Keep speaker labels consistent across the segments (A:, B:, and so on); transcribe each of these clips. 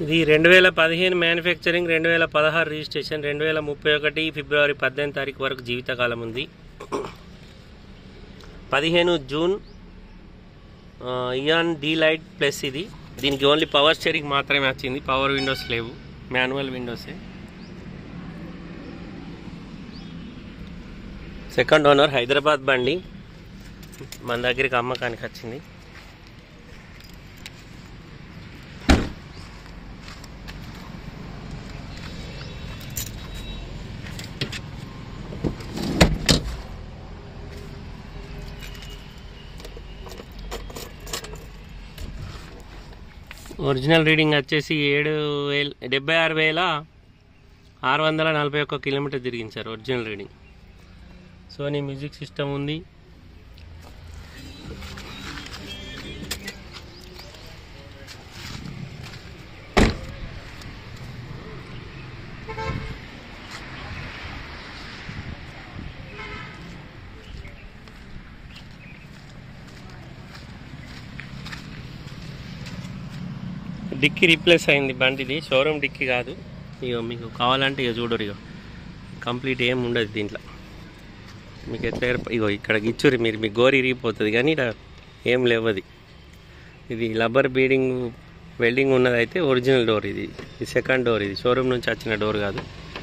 A: ఇది రెండు వేల పదిహేను మ్యానుఫ్యాక్చరింగ్ రెండు వేల పదహారు రిజిస్ట్రేషన్ రెండు వేల ముప్పై ఒకటి ఫిబ్రవరి పద్దెనిమిది తారీఖు వరకు జీవితకాలం ఉంది పదిహేను జూన్ ఆ, ఇయాన్ డీ లైట్ ప్లస్ ఇది దీనికి ఓన్లీ పవర్ స్టీరింగ్ మాత్రమే వచ్చింది పవర్ విండోస్ లేవు మాన్యువల్ విండోసే సెకండ్ ఓనర్ హైదరాబాద్ బండి మన దగ్గరికి అమ్మకానికి వచ్చింది ఒరిజినల్ రీడింగ్ వచ్చేసి ఏడు వేల డెబ్బై ఆరు వేల ఆరు వందల నలభై ఒక్క కిలోమీటర్ తిరిగించారు original reading Sony music system ఉంది డిక్కీ రీప్లేస్ అయింది బండిది షోరూమ్ డిక్కీ కాదు ఇక మీకు కావాలంటే ఇక చూడరు ఇక కంప్లీట్ ఏం ఉండదు దీంట్లో మీకు ఎట్లా ఏర్ప ఇగో ఇక్కడ గిచ్చురి మీరు మీ గోరి ఇరిగిపోతుంది కానీ ఇక్కడ ఏం లేవది ఇది లబ్బర్ బీడింగ్ వెల్డింగ్ ఉన్నదైతే ఒరిజినల్ డోర్ ఇది ఇది సెకండ్ డోర్ ఇది షోరూమ్ నుంచి వచ్చిన డోర్ కాదు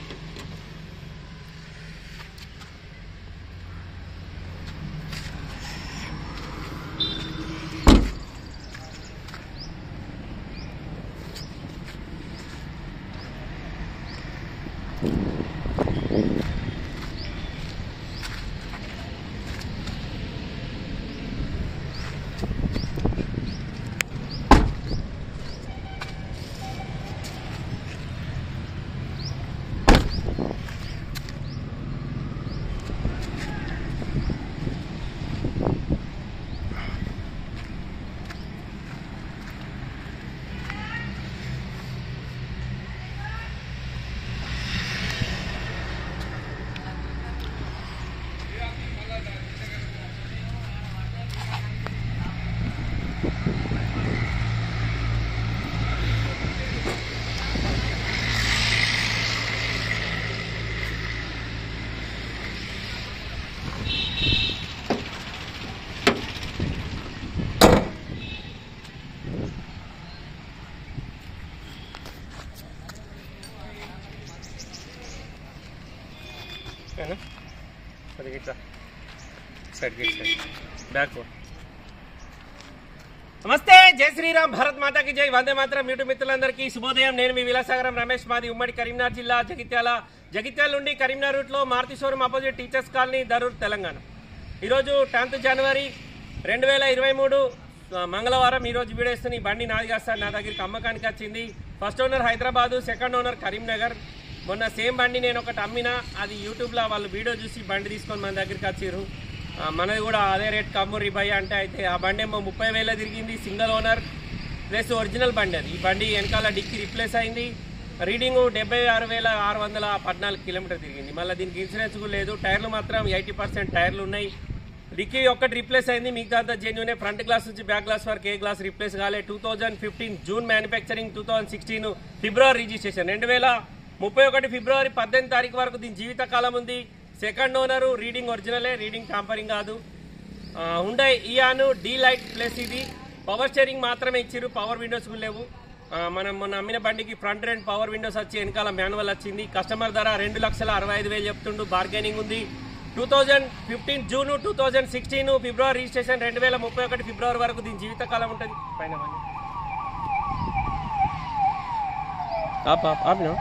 A: ఓకేనా అది గిట్లా సైడ్ గిట్ సైడ్ బ్యాక్ నమస్తే జై శ్రీరామ్ భారత్ మాతాకి జై వందే మాత్రం యూట్యూబ్ మిత్రులందరికీ శుభోదయం నేను మీ విలాసాగరం రమేష్ మాది ఉమ్మడి కరీంనగర్ జిల్లా జగిత్యాల జగిత్యాల నుండి కరీంనగర్ రూట్లో Maruti showroom opposite teachers colony Darur Telangana ఈరోజు టెన్త్ జనవరి రెండు వేల ఇరవై మూడు మంగళవారం ఈరోజు వీడియో ఇస్తున్న ఈ బండి నాది కాదు సార్ నా దగ్గరికి అమ్మకానికి వచ్చింది first owner Hyderabad second owner Karimnagar మొన్న సేమ్ బండి నేను ఒకటి అమ్మినా అది యూట్యూబ్లో వాళ్ళు వీడియో చూసి బండి తీసుకొని మన దగ్గరికి వచ్చిర్రు ఆ, మనది కూడా అదే రేట్ కమ్మురి భయ అంటే అయితే ఆ బండి ఏమో ముప్పై వేల తిరిగింది సింగిల్ ఓనర్ ప్లస్ ఒరిజినల్ బండి అది ఈ బండి వెనకాల డిక్కి రిప్లేస్ అయింది రీడింగ్ డెబ్బై ఆరు వేల ఆరు వందల పద్నాలుగు కిలోమీటర్ తిరిగింది మళ్ళీ దీనికి ఇన్సూరెన్స్ కూడా లేదు టైర్లు మాత్రం ఎయిటీ పర్సెంట్ టైర్లు ఉన్నాయి డిక్కీ ఒక్కటి రిప్లేస్ అయింది మిగతా అంతా జెన్యునే ఫ్రంట్ గ్లాస్ నుంచి బ్యాక్ గ్లాస్ వరకు ఏ గ్లాస్ రిప్లేస్ కాలే two thousand fifteen June manufacturing two thousand sixteen ఫిబ్రవరి రిజిస్ట్రేషన్ రెండు వేల ముప్పై ఒకటి ఫిబ్రవరి పద్దెనిమిది తారీఖు వరకు దీని జీవితకాలం ఉంది సెకండ్ ఓనరు రీడింగ్ ఒరిజినలే రీడింగ్ టాంపరింగ్ కాదు ఉండే ఇయాను డీ లైట్ ప్లస్ ఇది పవర్ స్టీరింగ్ మాత్రమే ఇచ్చిర్రు పవర్ విండోస్ కూడా లేవు ఆ, మనం మొన్న అమ్మిన బండికి ఫ్రంట్ రెండు పవర్ విండోస్ వచ్చి వెనకాల మాన్యువల్ వచ్చింది కస్టమర్ ధర రెండు లక్షల అరవై ఐదు వేలు చెప్తుండు బార్గెనింగ్ ఉంది two thousand fifteen June two thousand sixteen ఫిబ్రవరి రిజిస్ట్రేషన్ రెండు వేల ముప్పై ఒకటి ఫిబ్రవరి వరకు దీని జీవితకాలం ఉంటుంది పైన బండి. ఆప్ ఆప్ ఆపినా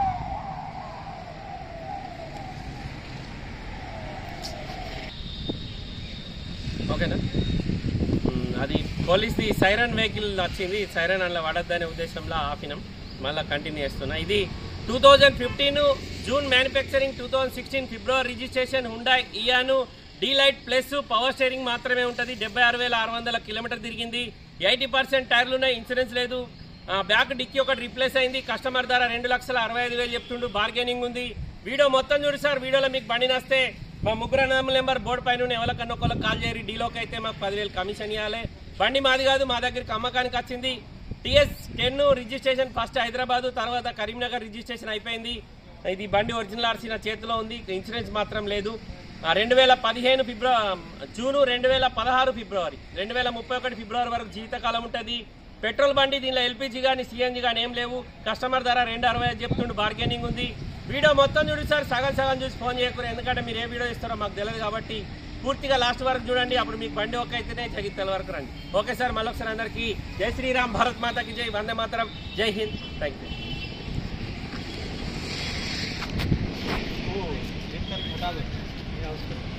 A: ఓకేనా మ్, అది పోలీస్ది సైరన్ వెహికల్ వచ్చింది సైరన్ అందులో పడద్దనే ఉద్దేశంలో ఆపినాం మళ్ళీ కంటిన్యూ చేస్తున్నా ఇది two thousand fifteen June manufacturing two thousand sixteen ఫిబ్రవరి registration Hyundai Eon D lite plus power steering మాత్రమే ఉంటుంది డెబ్బై ఆరు వేల ఆరు వందల కిలోమీటర్ తిరిగింది ఎయిటీ పర్సెంట్ టైర్లు ఉన్నాయి ఇన్సూరెన్స్ లేదు ఆ, బ్యాక్ డిక్కీ ఒకటి రిప్లేస్ అయింది కస్టమర్ ధర రెండు లక్షల అరవై ఐదు వేలు చెప్తుండు బార్గెనింగ్ ఉంది వీడియో మొత్తం చూడు సార్ వీడియోలో మీకు బండి నస్తే మా ముగ్గురు అన్నదమ్ముల నెంబర్ బోర్డు పైన ఉన్న ఎవరికన్నా ఒకళ్ళకి కాల్ చేయరు డీలోకి అయితే మాకు పదివేలు కమిషన్ ఇవ్వాలి బండి మాది కాదు మా దగ్గరికి అమ్మకానికి వచ్చింది TS ten registration first Hyderabad తర్వాత కరీంనగర్ రిజిస్ట్రేషన్ అయిపోయింది ఇది బండి ఒరిజినల్ ఆర్సీ నా చేతిలో ఉంది ఇన్సూరెన్స్ మాత్రం లేదు రెండు వేల పదిహేను ఫిబ్రవరి జూను రెండు వేల పదహారు ఫిబ్రవరి రెండు వేల ముప్పై ఒకటి ఫిబ్రవరి వరకు జీవితకాలం ఉంటుంది పెట్రోల్ బండి దీనిలో ఎల్పిజి కానీ సిఎన్జి కానీ ఏం లేవు కస్టమర్ ధర రెండు అరవై ఐదు చెప్తుండు బార్గెనింగ్ ఉంది వీడియో మొత్తం చూడు సార్ సగం సగం చూసి ఫోన్ చేయకూడదు ఎందుకంటే మీరు ఏ వీడియో ఇస్తారో మాకు తెలియదు కాబట్టి పూర్తిగా లాస్ట్ వరకు చూడండి అప్పుడు మీకు బండి ఒక అయితేనే జగిత్యాల వరకు రండి ఓకే సార్ మళ్ళొకసారి అందరికీ జై శ్రీరామ్ భారత్ మాతకి జై వందే మాతరం జై హింద్ థ్యాంక్ యూ